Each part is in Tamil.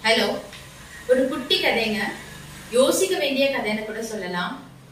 ஹலோ ஒரு குட்டி கதைங்க யோசிக்க வேண்டிய கதைன்னு கூட சொல்லலாம்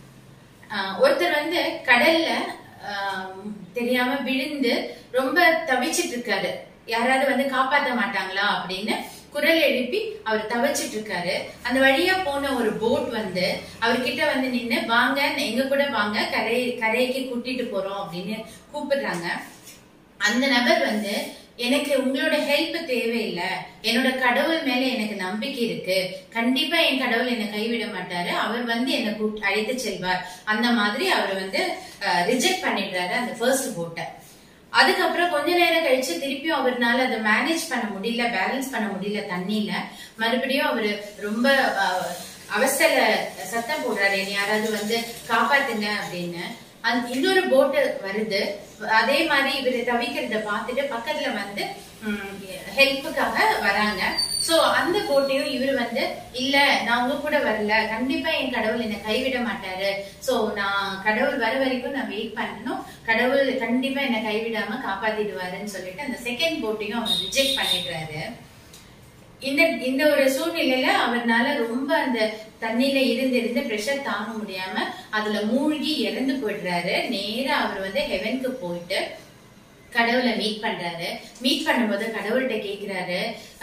ஆஹ் ஒருத்தர் வந்து கடல்ல ஆஹ் தெரியாம விழுந்து ரொம்ப தவிச்சிட்டு இருக்காரு யாராவது வந்து காப்பாத்த மாட்டாங்களா அப்படின்னு குரல் எழுப்பி அவர் தவிச்சிட்டு இருக்காரு அந்த வழியா போன ஒரு போட் வந்து அவர்கிட்ட வந்து நின்னு வாங்க எங்க கூட வாங்க கரை கரைக்கு கூட்டிட்டு போறோம் அப்படின்னு கூப்பிடுறாங்க அந்த நபர் வந்து எனக்கு உங்களோட ஹெல்ப் தேவையில்லை என்னோட கடவுள் மேல எனக்கு நம்பிக்கை இருக்கு கண்டிப்பா என் கடவுள் என்னை கைவிட மாட்டாரு அவர் வந்து என்னை கூட்- அழைத்து செல்வார் அந்த மாதிரி அவர் வந்து ரிஜெக்ட் பண்ணிடுறாரு அந்த ஃபர்ஸ்ட் போட்டை அதுக்கப்புறம் கொஞ்ச நேரம் கழிச்சு திருப்பியும் அவர்னால அதை மேனேஜ் பண்ண முடியல பேலன்ஸ் பண்ண முடியல தண்ணியில மறுபடியும் அவரு ரொம்ப அஹ், அவசர சத்தம் போடுறாரு என்னை யாராவது வந்து காப்பாத்துங்க அப்படின்னு அந்த இன்னொரு போட்டு வருது அதே மாதிரி இவரு தவிக்கிறத பார்த்துட்டு பக்கத்துல வந்து ஹெல்ப்புக்காக வராங்க சோ அந்த போட்டையும் இவர் வந்து இல்ல நான் உங்க கூட வரல கண்டிப்பா என் கடவுள் என்னை கைவிட மாட்டாரு சோ நான் கடவுள் வர வரைக்கும் நான் வெயிட் பண்ணணும் கடவுள் கண்டிப்பா என்னை கைவிடாம காப்பாத்திடுவாருன்னு சொல்லிட்டு அந்த செகண்ட் போட்டையும் அவர் ரிஜெக்ட் பண்ணிடுறாரு இந்த இந்த ஒரு சூழ்நிலையில அவர்னால ரொம்ப அந்த தண்ணியில இருந்து இருந்து பிரஷர் தாங்க முடியாம அதுல மூழ்கி இறந்து போயிடுறாரு நேரா அவர் வந்து ஹெவனுக்கு போயிட்டு கடவுளை மீட் பண்றாரு மீட் பண்ணும்போது கடவுள்கிட்ட கேக்குறாரு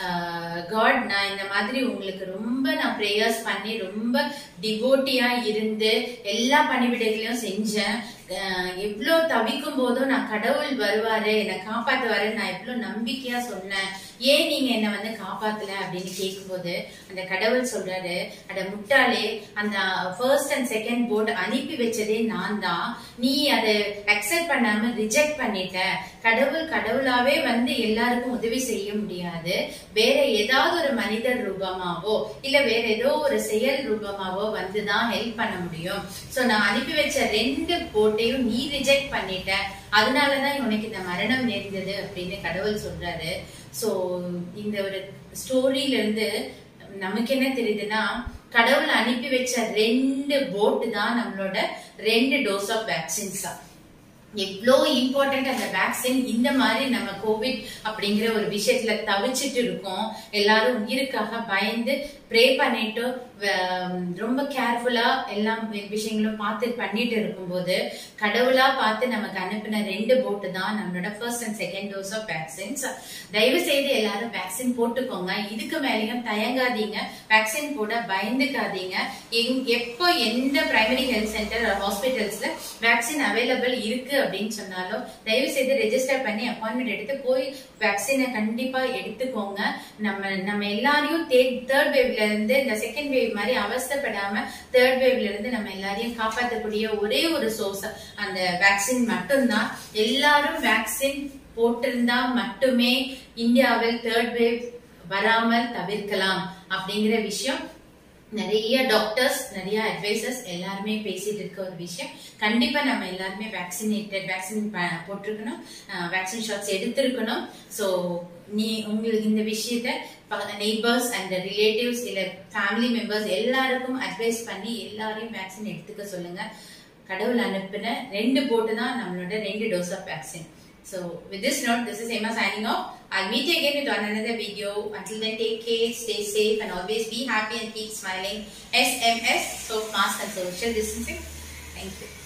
காட் நான் இந்த மாதிரி உங்களுக்கு ரொம்ப நான் ப்ரேயர்ஸ் பண்ணி ரொம்ப டிவோட்டியா இருந்து எல்லா பணிவிடைகளையும் செஞ்சேன் ஆஹ் எவ்வளவு தவிக்கும் போதும் நான் கடவுள் வருவாரு என்னை காப்பாத்துவாரு நான் எவ்வளவு நம்பிக்கையா சொன்னேன் ஏன் நீங்க என்ன வந்து காப்பாத்தல அப்படின்னு கேட்கும்போது அந்த கடவுள் சொல்றாரு அட முட்டாளே அந்த ஃபர்ஸ்ட் அண்ட் செகண்ட் போர்டு அனுப்பி வச்சதே நான் தான் நீ அதை அக்செப்ட் பண்ணாம ரிஜெக்ட் பண்ணிட்ட கடவுள் கடவுளாவே வந்து எல்லாருக்கும் உதவி செய்ய முடியாது வேற ஏதாவது ஒரு மனிதர் ரூபமாவோ இல்ல வேற ஏதோ ஒரு செயல் ரூபமாவோ வந்துதான் ஹெல்ப் பண்ண முடியும் சோ நான் அனுப்பி வச்ச ரெண்டு போட்டையும் நீ ரிஜெக்ட் பண்ணிட்ட அதனாலதான் உனக்கு இந்த மரணம் நேர்ந்தது அப்படின்னு கடவுள் சொல்றாரு சோ இந்த ஒரு ஸ்டோரியில இருந்து நமக்கு என்ன தெரியுதுன்னா கடவுள் அனுப்பி வச்ச ரெண்டு போட்டு தான் நம்மளோட ரெண்டு டோஸ் ஆஃப் வேக்சின்ஸ் தான் எவ்வளோ இம்பார்ட்டன்ட் அந்த வேக்சின் இந்த மாதிரி நம்ம கோவிட் அப்படிங்கிற ஒரு விஷயத்துல தவிச்சிட்டு இருக்கோம் எல்லாரும் உயிருக்காக பயந்து ப்ரே பண்ணிட்டு வ- ரொம்ப கேர்ஃபுல்லா எல்லா வி- விஷயங்களும் பார்த்து பண்ணிட்டு இருக்கும்போது கடவுளா பார்த்து நமக்கு அனுப்பின ரெண்டு போட்டு தான் நம்மளோட first and second dose of vaccines தயவு செய்து எல்லாரும் வேக்சின் போட்டுக்கோங்க இதுக்கு மேலேயும் தயங்காதீங்க வேக்சின் போட பயந்துக்காதீங்க எங்- எப்போ எந்த பிரைமரி ஹெல்த் சென்டர் ஹாஸ்பிட்டல்ஸ்ல வேக்சின் அவைலபிள் இருக்கு அப்படின்னு சொன்னாலும் தயவு செய்து ரெஜிஸ்டர் பண்ணி அப்பாயின்மெண்ட் எடுத்து போய் வேக்சினை கண்டிப்பா எடுத்துக்கோங்க நம்ம நம்ம எல்லாரையும் தேர்ட் வேவ்ல இருந்து இந்த செகண்ட் வேவ் மாதிரி அவஸ்தைப்படாம தேர்ட் வேவ்ல இருந்து நம்ம எல்லாரையும் காப்பாற்றக்கூடிய ஒரே ஒரு சோர்ஸ் அந்த வேக்சின் மட்டும்தான் எல்லாரும் வேக்சின் போட்டிருந்தா மட்டுமே இந்தியாவில் தேர்ட் வேவ் வராமல் தவிர்க்கலாம் அப்படிங்கிற விஷயம் நிறைய டாக்டர்ஸ் நிறைய அட்வைசர்ஸ் எல்லாருமே பேசிட்டு இருக்க ஒரு விஷயம் கண்டிப்பா நம்ம எல்லாருமே வேக்சினேட்டட் வேக்சின் போட்டிருக்கணும் வேக்சின் ஷாட்ஸ் எடுத்திருக்கணும் சோ நீ உங்களுக்கு இந்த விஷயத்த நெய்பர்ஸ் அண்ட் ரிலேட்டிவ்ஸ் இல்ல ஃபேமிலி மெம்பர்ஸ் எல்லாருக்கும் அட்வைஸ் பண்ணி எல்லாரையும் வேக்சின் எடுத்துக்க சொல்லுங்க கடவுள் அனுப்பின ரெண்டு போட்டு தான் நம்மளோட ரெண்டு dose of vaccine So with this note, this is Emma signing off. I'll meet you again with on another video. Until then, take care, stay safe, and always be happy and keep smiling. SMS, soap mask, and social distancing. Thank you.